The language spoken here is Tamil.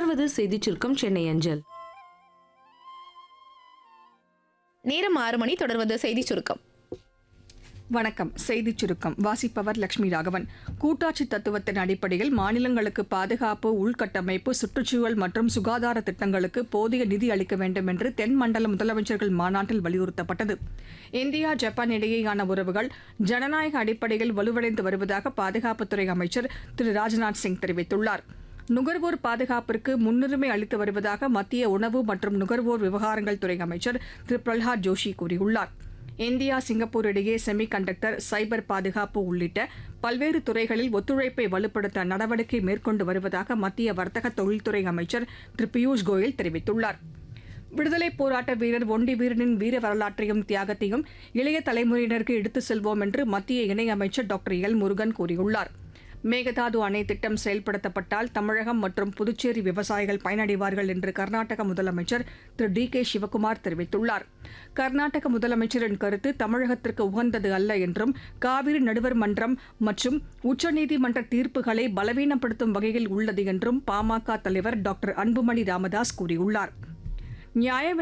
தொடர்வது செய்திச் சுருக்கம் சென்னை அஞ்சல் நேரம் ஆறு மணி தொடர்வது செய்தி சுருக்கம் வணக்கம் செய்திச் சுருக்கம் வாசிப்பவர் லட்சுமி ராகவன் கூட்டாட்சி தத்துவத்தின் அடிப்படையில் மாநிலங்களுக்கு பாதுகாப்பு உள்கட்டமைப்பு சுற்றுச்சூழல் மற்றும் சுகாதார திட்டங்களுக்கு போதிய நிதி அளிக்க வேண்டும் என்று தென் மண்டல முதலமைச்சர்கள் மாநாட்டில் வலியுறுத்தப்பட்டது இந்தியா ஜப்பான் இடையேயான உறவுகள் ஜனநாயக அடிப்படையில் வலுவடைந்து வருவதாக பாதுகாப்புத்துறை அமைச்சர் திரு ராஜ்நாத் சிங் தெரிவித்துள்ளார் நுகர்வோர் பாதுகாப்பிற்கு முன்னுரிமை அளித்து வருவதாக மத்திய உணவு மற்றும் நுகர்வோர் விவகாரங்கள் துறை அமைச்சர் திரு பிரல்ஹாத் ஜோஷி கூறியுள்ளார் இந்தியா சிங்கப்பூர் இடையே செமி கண்டக்டர் சைபர் பாதுகாப்பு உள்ளிட்ட பல்வேறு துறைகளில் ஒத்துழைப்பை வலுப்படுத்த நடவடிக்கை மேற்கொண்டு வருவதாக மத்திய வர்த்தக தொழில்துறை அமைச்சர் திரு பியூஷ் கோயல் தெரிவித்துள்ளார் விடுதலைப் போராட்ட வீரர் ஒண்டி வீரனின் வீர வரலாற்றையும் தியாகத்தையும் இளைய தலைமுறையினருக்கு எடுத்துச் செல்வோம் என்று மத்திய இணையமைச்சர் டாக்டர் எல் முருகன் கூறியுள்ளார் மேகதாது அணை திட்டம் செயல்படுத்தப்பட்டால் தமிழகம் மற்றும் புதுச்சேரி விவசாயிகள் பயனடைவார்கள் என்று கர்நாடக முதலமைச்சர் திரு டி கே சிவக்குமார் தெரிவித்துள்ளார் கர்நாடக முதலமைச்சரின் கருத்து தமிழகத்திற்கு உகந்தது அல்ல என்றும் காவிரி நடுவர் மன்றம் மற்றும் உச்சநீதிமன்ற தீர்ப்புகளை பலவீனப்படுத்தும் வகையில் உள்ளது என்றும் பாமக தலைவர் டாக்டர் அன்புமணி ராமதாஸ் கூறியுள்ளார் நியாய